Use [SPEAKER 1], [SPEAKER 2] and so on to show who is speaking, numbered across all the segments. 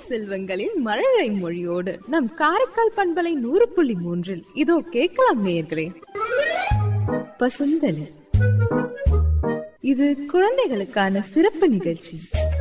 [SPEAKER 1] செல்வங்களின் மழலை மொழியோடு நம் காரைக்கால் பண்பலை நூறு புள்ளி மூன்றில் இதோ கேட்கலாம் நேயர்களே பசுந்தலி இது குழந்தைகளுக்கான சிறப்பு நிகழ்ச்சி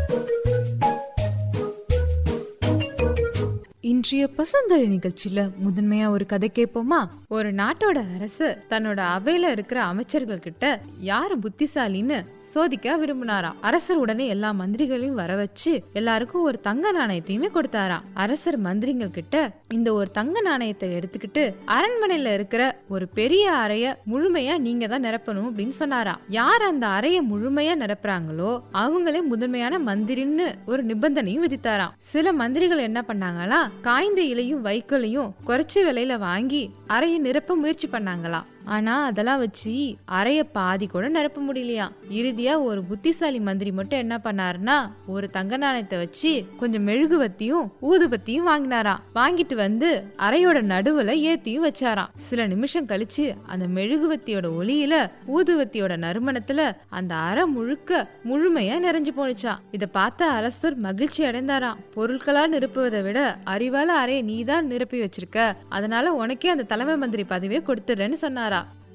[SPEAKER 1] இன்றைய பசுந்தழி நிகழ்ச்சியில முதன்மையா ஒரு கதை கேட்போமா ஒரு நாட்டோட அரசு தன்னோட அவையில இருக்கிற அமைச்சர்கள் கிட்ட யாரு புத்திசாலின்னு சோதிக்க விரும்பினாராம் அரசர் உடனே எல்லா மந்திரிகளையும் வர வச்சு எல்லாருக்கும் ஒரு தங்க நாணயத்தையுமே கொடுத்தாராம் அரசர் மந்திரிகள் கிட்ட இந்த ஒரு தங்க நாணயத்தை எடுத்துக்கிட்டு அரண்மனையில இருக்கிற ஒரு பெரிய அறைய முழுமையா நீங்க தான் நிரப்பணும் அப்படின்னு சொன்னாராம் யார் அந்த அறைய முழுமையா நிரப்புறாங்களோ அவங்களே முதன்மையான மந்திரின்னு ஒரு நிபந்தனையும் விதித்தாராம் சில மந்திரிகள் என்ன பண்ணாங்களா காய்ந்த இலையும் வைக்கோலையும் குறைச்ச விலையில வாங்கி அறையை நிரப்ப முயற்சி பண்ணாங்களாம் ஆனா அதெல்லாம் வச்சு அறைய பாதி கூட நிரப்ப முடியலையா இறுதியா ஒரு புத்திசாலி மந்திரி மட்டும் என்ன பண்ணாருன்னா ஒரு தங்க நாணயத்தை வச்சு கொஞ்சம் மெழுகுவத்தியும் ஊதுபத்தியும் வாங்கினாராம் வாங்கிட்டு வந்து அறையோட நடுவுல ஏத்தியும் வச்சாராம் சில நிமிஷம் கழிச்சு அந்த மெழுகுவத்தியோட ஒளியில ஊதுவத்தியோட நறுமணத்துல அந்த அறை முழுக்க முழுமையா நிறைஞ்சு போனுச்சா இத பார்த்த அரசர் மகிழ்ச்சி அடைந்தாராம் பொருட்களா நிரப்புவதை விட அறிவால அறையை நீதான் நிரப்பி வச்சிருக்க அதனால உனக்கே அந்த தலைமை மந்திரி பதவியை கொடுத்துடுறேன்னு சொன்னாரா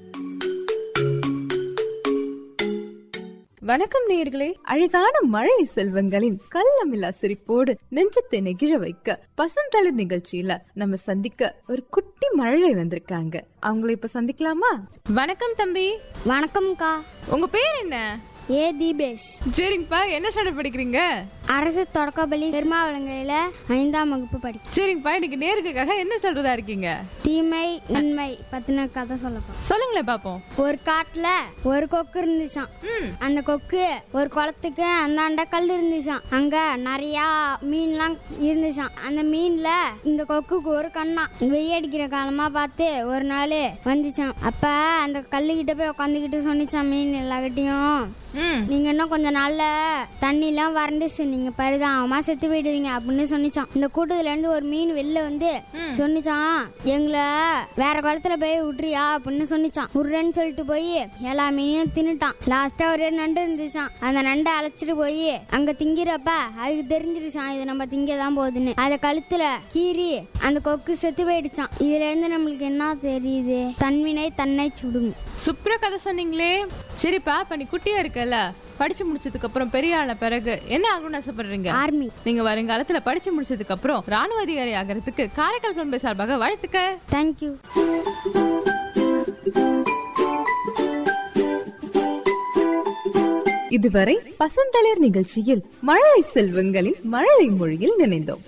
[SPEAKER 1] வணக்கம் நேயர்களே அழகான மழை செல்வங்களின் கள்ளமில்லா சிரிப்போடு நெஞ்சத்தை நெகிழ வைக்க பசந்தளிர் நிகழ்ச்சியில நம்ம சந்திக்க ஒரு குட்டி மழலை வந்திருக்காங்க அவங்கள இப்ப சந்திக்கலாமா வணக்கம் தம்பி
[SPEAKER 2] வணக்கம்க்கா
[SPEAKER 1] உங்க பேர் என்ன
[SPEAKER 2] ஏ தீபேஷ்
[SPEAKER 1] சரிங்கப்பா என்ன ஸ்டாண்டர்ட் படிக்கிறீங்க
[SPEAKER 2] அரசு தொடக்கப்பள்ளி திருமாவளங்கையில் ஐந்தாம் வகுப்பு படி
[SPEAKER 1] சரிங்கப்பா இன்னைக்கு நேர்களுக்காக என்ன சொல்றதா இருக்கீங்க
[SPEAKER 2] தீமை நன்மை பத்தின கதை சொல்லப்போம்
[SPEAKER 1] சொல்லுங்களேன் பாப்போம்
[SPEAKER 2] ஒரு காட்டுல ஒரு கொக்கு இருந்துச்சான் அந்த கொக்கு ஒரு குளத்துக்கு அந்தாண்ட கல் இருந்துச்சாம் அங்க நிறைய மீன்லாம் இருந்துச்சாம் அந்த மீன்ல இந்த கொக்குக்கு ஒரு கண்ணா வெய்ய அடிக்கிற காலமா பார்த்து ஒரு நாள் வந்துச்சான் அப்ப அந்த கல்லுகிட்ட போய் உட்காந்துக்கிட்டு சொன்னிச்சான் மீன் எல்லாக்கிட்டையும் நீங்க இன்னும் கொஞ்ச நாள்ல தண்ணிலாம் வறண்டுச்சு நீங்க பரிதாபமா செத்து போயிடுவீங்க அப்படின்னு சொன்னிச்சான் இந்த கூட்டத்துல இருந்து ஒரு மீன் வெளில வந்து சொன்னிச்சான் எங்களை வேற குளத்துல போய் விட்றியா அப்படின்னு சொன்னிச்சான் விட்றேன்னு சொல்லிட்டு போய் எல்லா மீனையும் தின்னுட்டான் லாஸ்டா ஒரே நண்டு இருந்துச்சான் அந்த நண்டை அழைச்சிட்டு போய் அங்க திங்கிறப்ப அதுக்கு தெரிஞ்சிருச்சான் இது நம்ம திங்க தான் போகுதுன்னு அதை கழுத்துல கீறி அந்த கொக்கு செத்து போயிடுச்சான் இதுல இருந்து நம்மளுக்கு என்ன தெரியுது தன்வினை தன்னை சுடும்
[SPEAKER 1] சூப்பரா கதை சொன்னீங்களே சரிப்பா இப்ப நீ குட்டியா இருக்கல படிச்சு முடிச்சதுக்கு அப்புறம் பெரிய ஆன பிறகு என்ன ஆகணும்னு ஆசைப்படுறீங்க
[SPEAKER 2] ஆர்மி
[SPEAKER 1] நீங்க வருங்காலத்துல படிச்சு முடிச்சதுக்கு அப்புறம் ராணுவ அதிகாரி ஆகிறதுக்கு காரைக்கால் பண்பை சார்பாக வாழ்த்துக்க
[SPEAKER 2] தேங்க்யூ
[SPEAKER 1] இதுவரை பசந்தளிர் நிகழ்ச்சியில் மழலை செல்வங்களின் மழலை மொழியில் நினைந்தோம்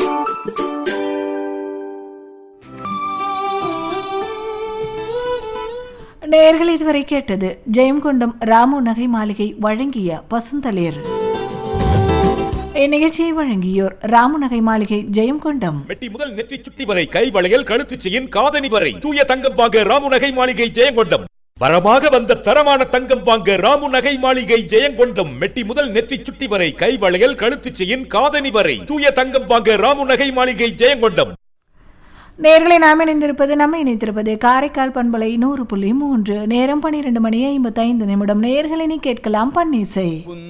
[SPEAKER 3] நேர்கள் இதுவரை கேட்டது ஜெயங்கொண்டம் ராமு நகை மாளிகை வழங்கிய பசுந்தளிர் இந்நிகழ்ச்சியை வழங்கியோர் ராமு நகை மாளிகை ஜெயங்கொண்டம்
[SPEAKER 4] மெட்டி முதல் நெற்றி சுட்டி வரை கை வளையல் கழுத்து செயின் காதணி வரை தூய தங்கம் வாங்க ராமு நகை மாளிகை ஜெயங்கொண்டம் வரமாக வந்த தரமான தங்கம் வாங்க ராமு நகை மாளிகை ஜெயங்கொண்டம் மெட்டி முதல் நெற்றி சுட்டி வரை கை வளையல் கழுத்து செயின் காதணி வரை தூய தங்கம் வாங்க ராமு நகை மாளிகை ஜெயங்கொண்டம்
[SPEAKER 3] நேர்களை நாம் இணைந்திருப்பது நம்ம இணைந்திருப்பது காரைக்கால் பண்பலை நூறு புள்ளி மூன்று நேரம் பனிரெண்டு மணி ஐம்பத்தைந்து நிமிடம் நேர்களை நீ கேட்கலாம் பன்னீசை